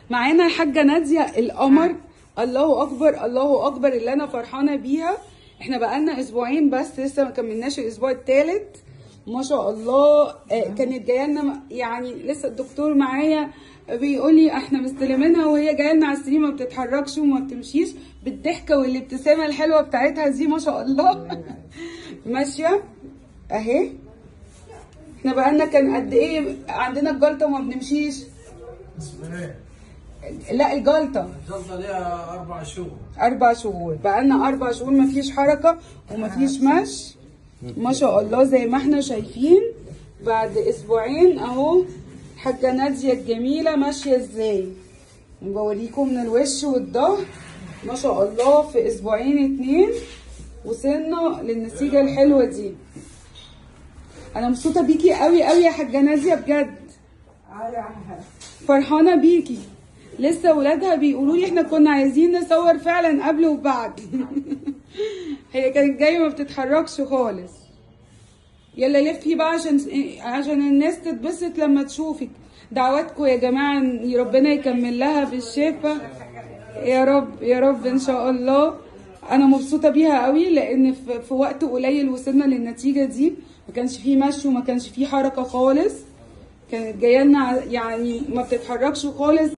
معانا الحاجه ناديه القمر الله اكبر الله اكبر اللي انا فرحانه بيها احنا بقالنا اسبوعين بس لسه ما كملناش الاسبوع الثالث ما شاء الله آه، كانت جايه لنا يعني لسه الدكتور معايا بيقول لي احنا مستلمينها وهي جايه لنا على السرير ما بتتحركش وما بتمشيش بالضحكه والابتسامه الحلوه بتاعتها دي ما شاء الله ماشيه اهي احنا بقالنا كان قد ايه عندنا الجلطه وما بنمشيش اسبوعين لا الجلطه الجلطه ليها اربع شهور اربع شهور بقالنا اربع شهور مفيش حركه ومفيش مشي ما شاء الله زي ما احنا شايفين بعد اسبوعين اهو الحاجه ناديه الجميله ماشيه ازاي بوريكم من الوش والظهر ما شاء الله في اسبوعين اتنين وصلنا للنتيجه الحلوه دي انا مبسوطه بيكي قوي قوي يا حاجه ناديه بجد فرحانه بيكي لسه ولادها بيقولوا لي احنا كنا عايزين نصور فعلا قبل وبعد هي كانت جايه ما بتتحركش خالص يلا لفي بقى عشان عشان الناس تتبسط لما تشوفك دعواتكم يا جماعه ان ربنا يكمل لها بالشفاء يا رب يا رب ان شاء الله انا مبسوطه بيها قوي لان في في وقت قليل وصلنا للنتيجه دي ما كانش فيه مشي وما كانش فيه حركه خالص كانت جايه لنا يعني ما بتتحركش خالص